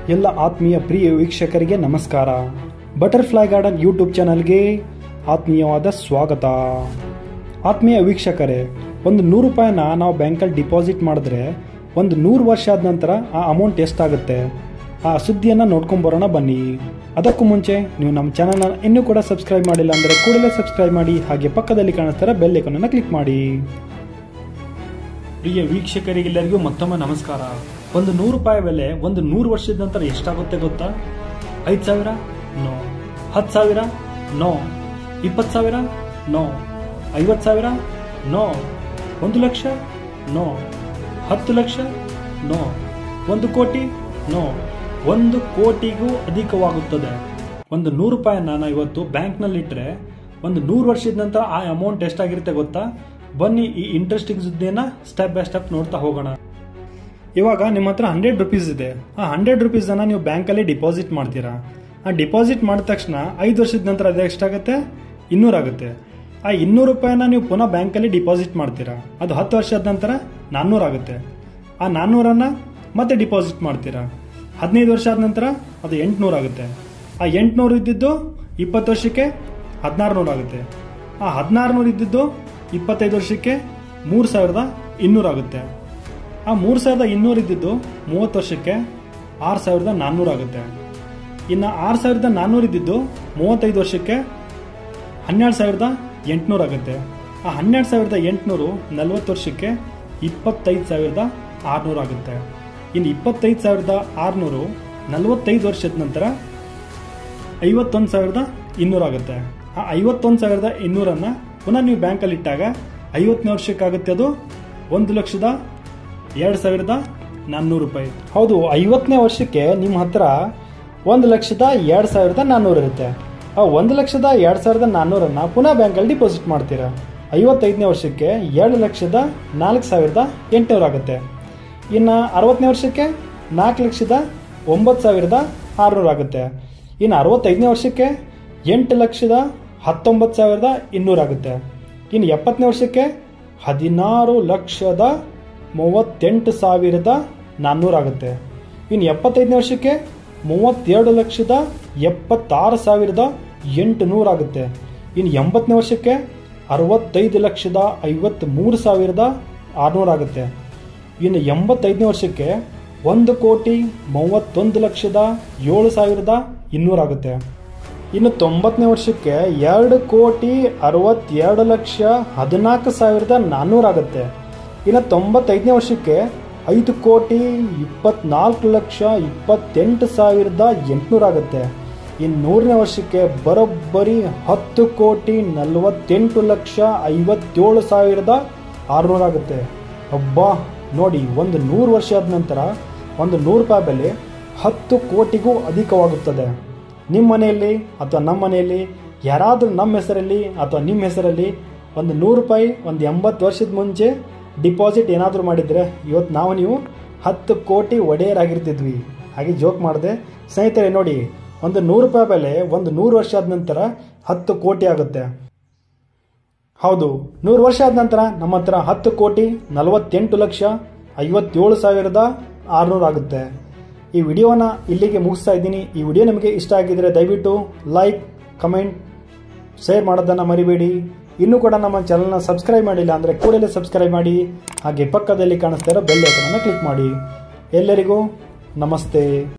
ಎಲ್ಲ ಆತ್ಮೀಯ ಪ್ರಿಯ ವೀಕ್ಷಕರಿಗೆ ನಮಸ್ಕಾರ ಬಟರ್ಫ್ಲೈ ಗಾರ್ಡನ್ ಯೂಟ್ಯೂಬ್ ಚಾನಲ್ಗೆ ಆತ್ಮೀಯವಾದ ಸ್ವಾಗತ ಆತ್ಮೀಯ ವೀಕ್ಷಕರೇ ಒಂದು ನೂರು ರೂಪಾಯಿನ ನಾವು ಬ್ಯಾಂಕಲ್ಲಿ ಡಿಪಾಸಿಟ್ ಮಾಡಿದ್ರೆ ಒಂದು ನೂರು ವರ್ಷ ಆದ ನಂತರ ಆ ಅಮೌಂಟ್ ಎಷ್ಟಾಗುತ್ತೆ ಆ ಸುದ್ದಿಯನ್ನು ನೋಡ್ಕೊಂಬರೋಣ ಬನ್ನಿ ಅದಕ್ಕೂ ಮುಂಚೆ ನೀವು ನಮ್ಮ ಚಾನಲ್ನ ಇನ್ನೂ ಕೂಡ ಸಬ್ಸ್ಕ್ರೈಬ್ ಮಾಡಿಲ್ಲ ಅಂದರೆ ಕೂಡಲೇ ಸಬ್ಸ್ಕ್ರೈಬ್ ಮಾಡಿ ಹಾಗೆ ಪಕ್ಕದಲ್ಲಿ ಕಾಣಿಸ್ತಾರ ಬೆಲ್ ಐಕನನ್ನು ಕ್ಲಿಕ್ ಮಾಡಿ ಪ್ರಿಯ ವೀಕ್ಷಕರಿಗೆಲ್ಲರಿಗೂ ಮತ್ತೊಮ್ಮೆ ನಮಸ್ಕಾರ ಒಂದು ನೂರು ರೂಪಾಯಿ ಬೆಲೆ ಒಂದು ನೂರು ವರ್ಷದ ನಂತರ ಎಷ್ಟಾಗುತ್ತೆ ಗೊತ್ತಾ ಐದು ಸಾವಿರ ನೋ ಹತ್ತು ಸಾವಿರ ನೋ ಇಪ್ಪತ್ತು ಸಾವಿರ ನೋ ಐವತ್ತು ಸಾವಿರ ನೋ ಒಂದು ಲಕ್ಷ ನೋ ಹತ್ತು ಲಕ್ಷ ನೋ ಒಂದು ಕೋಟಿ ನೋ ಒಂದು ಕೋಟಿಗೂ ಅಧಿಕವಾಗುತ್ತದೆ ಒಂದು ನೂರು ರೂಪಾಯಿನ ನಾವು ಇವತ್ತು ಬ್ಯಾಂಕ್ನಲ್ಲಿಟ್ಟರೆ ಒಂದು ನೂರು ವರ್ಷದ ನಂತರ ಆ ಅಮೌಂಟ್ ಎಷ್ಟಾಗಿರುತ್ತೆ ಗೊತ್ತಾ ಬನ್ನಿ ಈ ಇಂಟ್ರೆಸ್ಟಿಂಗ್ ಸುದ್ದಿನ ಸ್ಟೆಪ್ ಬೈ ಸ್ಟೆಪ್ ನೋಡ್ತಾ ಹೋಗೋಣ ಇವಾಗ ನಿಮ್ಮ ಹತ್ರ ಹಂಡ್ರೆಡ್ ರುಪೀಸ್ ಇದೆ ಆ ಹಂಡ್ರೆಡ್ ರುಪೀಸನ್ನು ನೀವು ಬ್ಯಾಂಕಲ್ಲಿ ಡಿಪಾಸಿಟ್ ಮಾಡ್ತೀರಾ ಆ ಡಿಪಾಸಿಟ್ ಮಾಡಿದ ತಕ್ಷಣ ಐದು ವರ್ಷದ ನಂತರ ಅದು ಎಷ್ಟಾಗುತ್ತೆ ಇನ್ನೂರಾಗುತ್ತೆ ಆ ಇನ್ನೂರು ರೂಪಾಯಿನ ನೀವು ಪುನಃ ಬ್ಯಾಂಕಲ್ಲಿ ಡಿಪಾಸಿಟ್ ಮಾಡ್ತೀರಾ ಅದು ಹತ್ತು ವರ್ಷದ ನಂತರ ನಾನ್ನೂರಾಗುತ್ತೆ ಆ ನಾನ್ನೂರನ್ನು ಮತ್ತೆ ಡಿಪಾಸಿಟ್ ಮಾಡ್ತೀರಾ ಹದಿನೈದು ವರ್ಷ ಆದ ನಂತರ ಅದು ಎಂಟುನೂರಾಗುತ್ತೆ ಆ ಎಂಟುನೂರು ಇದ್ದಿದ್ದು ಇಪ್ಪತ್ತು ವರ್ಷಕ್ಕೆ ಹದಿನಾರು ನೂರಾಗುತ್ತೆ ಆ ಹದಿನಾರು ನೂರು ಇದ್ದಿದ್ದು ಇಪ್ಪತ್ತೈದು ವರ್ಷಕ್ಕೆ ಮೂರು ಸಾವಿರದ ಇನ್ನೂರಾಗುತ್ತೆ ಆ ಮೂರು ಸಾವಿರದ ಇನ್ನೂರು ಇದ್ದಿದ್ದು ಮೂವತ್ತು ವರ್ಷಕ್ಕೆ ಆರು ಸಾವಿರದ ನಾನ್ನೂರಾಗುತ್ತೆ ಇನ್ನು ಆರು ಸಾವಿರದ ನಾನ್ನೂರು ಇದ್ದಿದ್ದು ಮೂವತ್ತೈದು ವರ್ಷಕ್ಕೆ ಹನ್ನೆರಡು ಸಾವಿರದ ಎಂಟುನೂರಾಗುತ್ತೆ ಆ ಹನ್ನೆರಡು ಸಾವಿರದ ಎಂಟುನೂರು ನಲವತ್ತು ವರ್ಷಕ್ಕೆ ಇಪ್ಪತ್ತೈದು ಸಾವಿರದ ಆರುನೂರಾಗುತ್ತೆ ಇನ್ನು ಇಪ್ಪತ್ತೈದು ಸಾವಿರದ ಆರುನೂರು ನಲವತ್ತೈದು ವರ್ಷದ ನಂತರ ಐವತ್ತೊಂದು ಸಾವಿರದ ಇನ್ನೂರಾಗುತ್ತೆ ಆ ಐವತ್ತೊಂದು ಸಾವಿರದ ಇನ್ನೂರನ್ನು ಪುನಃ ನೀವು ಬ್ಯಾಂಕಲ್ಲಿ ಇಟ್ಟಾಗ ಐವತ್ತನೇ ವರ್ಷಕ್ಕಾಗುತ್ತೆ ಅದು ಒಂದು ಲಕ್ಷದ ಎರಡು ಸಾವಿರದ ನಾನ್ನೂರು ರೂಪಾಯಿ ಹೌದು ಐವತ್ತನೇ ವರ್ಷಕ್ಕೆ ನಿಮ್ಮ ಹತ್ರ ಒಂದು ಲಕ್ಷದ ಎರಡು ಸಾವಿರದ ನಾನ್ನೂರು ಇರುತ್ತೆ ಆ ಒಂದು ಲಕ್ಷದ ಎರಡು ಸಾವಿರದ ನಾನ್ನೂರನ್ನು ಪುನಃ ಬ್ಯಾಂಕಲ್ಲಿ ಡಿಪಾಸಿಟ್ ಮಾಡ್ತೀರಾ ಐವತ್ತೈದನೇ ವರ್ಷಕ್ಕೆ ಎರಡು ಲಕ್ಷದ ನಾಲ್ಕು ಸಾವಿರದ ಎಂಟುನೂರು ಆಗುತ್ತೆ ಇನ್ನು ಅರವತ್ತನೇ ವರ್ಷಕ್ಕೆ ನಾಲ್ಕು ಲಕ್ಷದ ಒಂಬತ್ತು ಸಾವಿರದ ಆರುನೂರು ಆಗುತ್ತೆ ಇನ್ನು ಅರವತ್ತೈದನೇ ವರ್ಷಕ್ಕೆ ಎಂಟು ಲಕ್ಷದ ಹತ್ತೊಂಬತ್ತು ಸಾವಿರದ ಇನ್ನೂರಾಗುತ್ತೆ ಇನ್ನು ಎಪ್ಪತ್ತನೇ ವರ್ಷಕ್ಕೆ ಹದಿನಾರು ಲಕ್ಷದ ಮೂವತ್ತೆಂಟು ಸಾವಿರದ ನಾನ್ನೂರಾಗುತ್ತೆ ಇನ್ನು ಎಪ್ಪತ್ತೈದನೇ ವರ್ಷಕ್ಕೆ ಮೂವತ್ತೆರಡು ಲಕ್ಷದ ಎಪ್ಪತ್ತಾರು ಸಾವಿರದ ಎಂಟು ನೂರಾಗುತ್ತೆ ಇನ್ನು ಎಂಬತ್ತನೇ ವರ್ಷಕ್ಕೆ ಅರವತ್ತೈದು ಲಕ್ಷದ ಐವತ್ತ್ಮೂರು ಸಾವಿರದ ಆರುನೂರಾಗುತ್ತೆ ಇನ್ನು ಎಂಬತ್ತೈದನೇ ವರ್ಷಕ್ಕೆ ಒಂದು ಕೋಟಿ ಮೂವತ್ತೊಂದು ಲಕ್ಷದ ಏಳು ಸಾವಿರದ ಇನ್ನೂರಾಗುತ್ತೆ ಇನ್ನು ತೊಂಬತ್ತನೇ ವರ್ಷಕ್ಕೆ ಎರಡು ಕೋಟಿ ಅರವತ್ತೆರಡು ಲಕ್ಷ ಹದಿನಾಲ್ಕು ಸಾವಿರದ ನಾನ್ನೂರಾಗುತ್ತೆ ಇನ್ನು ತೊಂಬತ್ತೈದನೇ ವರ್ಷಕ್ಕೆ ಐದು ಕೋಟಿ ಇಪ್ಪತ್ನಾಲ್ಕು ಲಕ್ಷ ಇಪ್ಪತ್ತೆಂಟು ಸಾವಿರದ ಎಂಟುನೂರಾಗುತ್ತೆ ಇನ್ನು ನೂರನೇ ವರ್ಷಕ್ಕೆ ಬರೋಬ್ಬರಿ ಹತ್ತು ಕೋಟಿ ನಲವತ್ತೆಂಟು ಲಕ್ಷ ಐವತ್ತೇಳು ಸಾವಿರದ ಆರುನೂರಾಗುತ್ತೆ ಅಬ್ಬಾ ನೋಡಿ ಒಂದು ನೂರು ವರ್ಷ ಆದ ನಂತರ ಒಂದು ನೂರು ರೂಪಾಯಿ ಬೆಲೆ ಹತ್ತು ಕೋಟಿಗೂ ಅಧಿಕವಾಗುತ್ತದೆ ನಿಮ್ಮ ಮನೆಯಲ್ಲಿ ಅಥವಾ ನಮ್ಮ ಮನೆಯಲ್ಲಿ ಯಾರಾದರೂ ನಮ್ಮ ಹೆಸರಲ್ಲಿ ಅಥವಾ ನಿಮ್ಮ ಹೆಸರಲ್ಲಿ ಒಂದು ನೂರು ರೂಪಾಯಿ ಒಂದು ಎಂಬತ್ತು ವರ್ಷದ ಮುಂಚೆ ಡಿಪಾಸಿಟ್ ಏನಾದರೂ ಮಾಡಿದರೆ ಇವತ್ತು ನಾವು ನೀವು ಹತ್ತು ಕೋಟಿ ಒಡೆಯರಾಗಿರ್ತಿದ್ವಿ ಹಾಗೆ ಜೋಕ್ ಮಾಡಿದೆ ಸ್ನೇಹಿತರೆ ನೋಡಿ ಒಂದು ನೂರು ರೂಪಾಯಿ ಬೆಲೆ ಒಂದು ನೂರು ವರ್ಷ ಆದ ನಂತರ ಹತ್ತು ಕೋಟಿ ಆಗುತ್ತೆ ಹೌದು ನೂರು ವರ್ಷ ಆದ ನಂತರ ನಮ್ಮ ಹತ್ರ ಹತ್ತು ಕೋಟಿ ನಲವತ್ತೆಂಟು ಲಕ್ಷ ಐವತ್ತೇಳು ಸಾವಿರದ ಆರುನೂರು ಆಗುತ್ತೆ ಈ ವಿಡಿಯೋನ ಇಲ್ಲಿಗೆ ಮುಗಿಸ್ತಾ ಇದ್ದೀನಿ ಈ ವಿಡಿಯೋ ನಿಮಗೆ ಇಷ್ಟ ಆಗಿದ್ರೆ ದಯವಿಟ್ಟು ಲೈಕ್ ಕಮೆಂಟ್ ಶೇರ್ ಮಾಡೋದನ್ನು ಮರಿಬೇಡಿ ಇನ್ನೂ ಕೂಡ ನಮ್ಮ ಚಾನಲ್ನ ಸಬ್ಸ್ಕ್ರೈಬ್ ಮಾಡಿಲ್ಲ ಅಂದರೆ ಕೂಡಲೇ ಸಬ್ಸ್ಕ್ರೈಬ್ ಮಾಡಿ ಹಾಗೆ ಪಕ್ಕದಲ್ಲಿ ಕಾಣಿಸ್ತಾ ಇರೋ ಬೆಲ್ ಐಕನನ್ನು ಕ್ಲಿಕ್ ಮಾಡಿ ಎಲ್ಲರಿಗೂ ನಮಸ್ತೆ